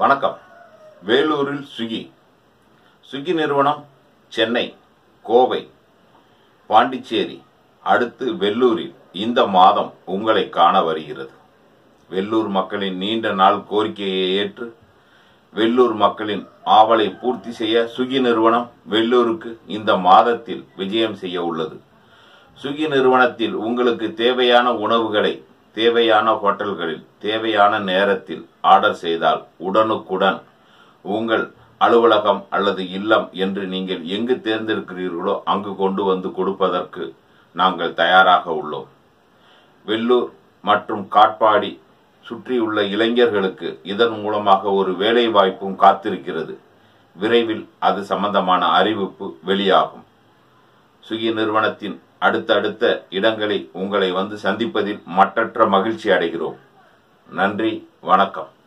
வணக்கம் வேலூரில் Swiggy Swiggy நிறுவனம் சென்னை கோவை பாண்டிச்சேரி அடுத்து வெள்ளூரில் இந்த மாதம் உங்களை காண வருகிறது வெள்ளூர் மக்களின் நீண்ட நாள் கோரிக்கையை ஏற்று வெள்ளூர் மக்களின் ஆவலை பூர்த்தி செய்ய சுகி நிறுவனம் வெள்ளூருக்கு இந்த மாதத்தில் விஜயம் செய்ய உள்ளது சுகி நிறுவனத்தில் உங்களுக்கு தேவையான உணவுகளை தேவையான ஹோட்டல்களில் தேவையான நேரத்தில் ஆர்டர் செய்தால் உடனுக்குடன் உங்கள் அலுவலகம் அல்லது இல்லம் என்று நீங்கள் எங்கு தேர்ந்தெடுக்கிறீர்களோ அங்கு கொண்டு வந்து கொடுப்பதற்கு நாங்கள் தயாராக உள்ளோம் வெள்ளூர் மற்றும் காட்பாடி சுற்றியுள்ள இளைஞர்களுக்கு இதன் மூலமாக ஒரு வேலை வாய்ப்பும் காத்திருக்கிறது விரைவில் அது சம்பந்தமான அறிவிப்பு வெளியாகும் சுகி நிறுவனத்தின் அடுத்தடுத்த இடங்களில் உங்களை வந்து சந்திப்பதில் மட்டற்ற மகிழ்ச்சி அடைகிறோம் நன்றி வணக்கம்